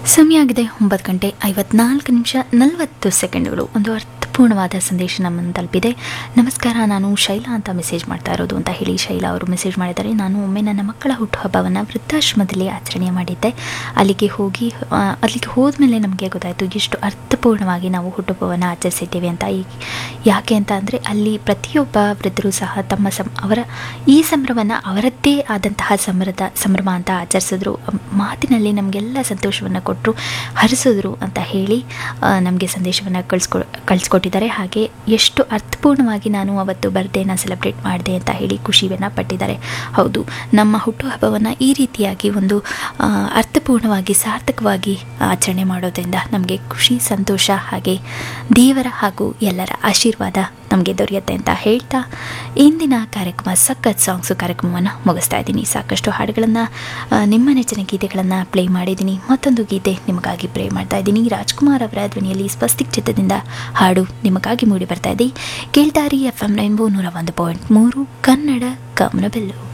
ಸಮಯ ಆಗಿದೆ ಒಂಬತ್ತು ಗಂಟೆ ಐವತ್ನಾಲ್ಕು ನಿಮಿಷ ನಲವತ್ತು ಸೆಕೆಂಡ್ಗಳು ಒಂದು ಅರ್ಥಪೂರ್ಣವಾದ ಸಂದೇಶ ನಮ್ಮನ್ನು ತಲುಪಿದೆ ನಮಸ್ಕಾರ ನಾನು ಶೈಲಾ ಅಂತ ಮೆಸೇಜ್ ಮಾಡ್ತಾ ಇರೋದು ಅಂತ ಹೇಳಿ ಶೈಲಾ ಅವರು ಮೆಸೇಜ್ ಮಾಡಿದ್ದಾರೆ ನಾನು ಒಮ್ಮೆ ನನ್ನ ಮಕ್ಕಳ ಹುಟ್ಟುಹಬ್ಬವನ್ನು ವೃದ್ಧಾಶ್ರಮದಲ್ಲಿ ಆಚರಣೆ ಮಾಡಿದ್ದೆ ಅಲ್ಲಿಗೆ ಹೋಗಿ ಆ, ಅಲ್ಲಿಗೆ ಹೋದ್ಮೇಲೆ ನಮಗೆ ಗೊತ್ತಾಯಿತು ಎಷ್ಟು ಅರ್ಥಪೂರ್ಣವಾಗಿ ನಾವು ಹುಟ್ಟುಹಬ್ಬವನ್ನು ಆಚರಿಸಿದ್ದೇವೆ ಅಂತ ಈ ಯಾಕೆ ಅಂತ ಅಂದರೆ ಅಲ್ಲಿ ಪ್ರತಿಯೊಬ್ಬ ವೃದ್ಧರು ಸಹ ತಮ್ಮ ಸಂ ಅವರ ಈ ಸಂಭ್ರಮವನ್ನು ಅವರದ್ದೇ ಆದಂತಹ ಸಂಭ್ರದ ಸಂಭ್ರಮ ಅಂತ ಆಚರಿಸಿದ್ರು ಮಾತಿನಲ್ಲಿ ನಮಗೆಲ್ಲ ಸಂತೋಷವನ್ನು ಕೊಟ್ಟರು ಹರಿಸಿದ್ರು ಅಂತ ಹೇಳಿ ನಮಗೆ ಸಂದೇಶವನ್ನು ಕಳಿಸ್ಕೊ ಕಳಿಸ್ಕೊಟ್ಟಿದ್ದಾರೆ ಹಾಗೆ ಎಷ್ಟು ಅರ್ಥಪೂರ್ಣವಾಗಿ ನಾನು ಅವತ್ತು ಬರ್ಡೇನ ಸೆಲೆಬ್ರೇಟ್ ಮಾಡಿದೆ ಅಂತ ಹೇಳಿ ಖುಷಿಯನ್ನು ಪಟ್ಟಿದ್ದಾರೆ ಹೌದು ನಮ್ಮ ಹುಟ್ಟುಹಬ್ಬವನ್ನು ಈ ರೀತಿಯಾಗಿ ಒಂದು ಆ, ಅರ್ಥಪೂರ್ಣವಾಗಿ ಸಾರ್ಥಕವಾಗಿ ಆಚರಣೆ ಮಾಡೋದ್ರಿಂದ ನಮಗೆ ಖುಷಿ ಸಂತೋಷ ಹಾಗೆ ದೇವರ ಹಾಗೂ ಎಲ್ಲರ ಆಶೀರ್ವಾದ ನಮಗೆ ದೊರೆಯುತ್ತೆ ಅಂತ ಹೇಳ್ತಾ ಇಂದಿನ ಕಾರ್ಯಕ್ರಮ ಸಖತ್ ಸಾಂಗ್ಸು ಕಾರ್ಯಕ್ರಮವನ್ನು ಮುಗಿಸ್ತಾ ಇದ್ದೀನಿ ಸಾಕಷ್ಟು ಹಾಡುಗಳನ್ನು ನಿಮ್ಮ ನೆಚ್ಚಿನ ಗೀತೆಗಳನ್ನು ಪ್ಲೇ ಮಾಡಿದ್ದೀನಿ ಮತ್ತೊಂದು ಗೀತೆ ನಿಮಗಾಗಿ ಪ್ಲೇ ಮಾಡ್ತಾ ಇದ್ದೀನಿ ರಾಜ್ಕುಮಾರ್ ಅವರ ಧ್ವನಿಯಲ್ಲಿ ಸ್ವಸ್ತಿಕ್ ಚಿತ್ರದಿಂದ ಹಾಡು ನಿಮಗಾಗಿ ಮೂಡಿ ಬರ್ತಾ ಇದೆ ಕೇಳ್ತಾರಿ ಎಫ್ ಎಂ ರೈನ್ಬೋ ನೂರ ಒಂದು ಪಾಯಿಂಟ್ ಮೂರು ಕನ್ನಡ ಕಮನಬೆಲ್ಲು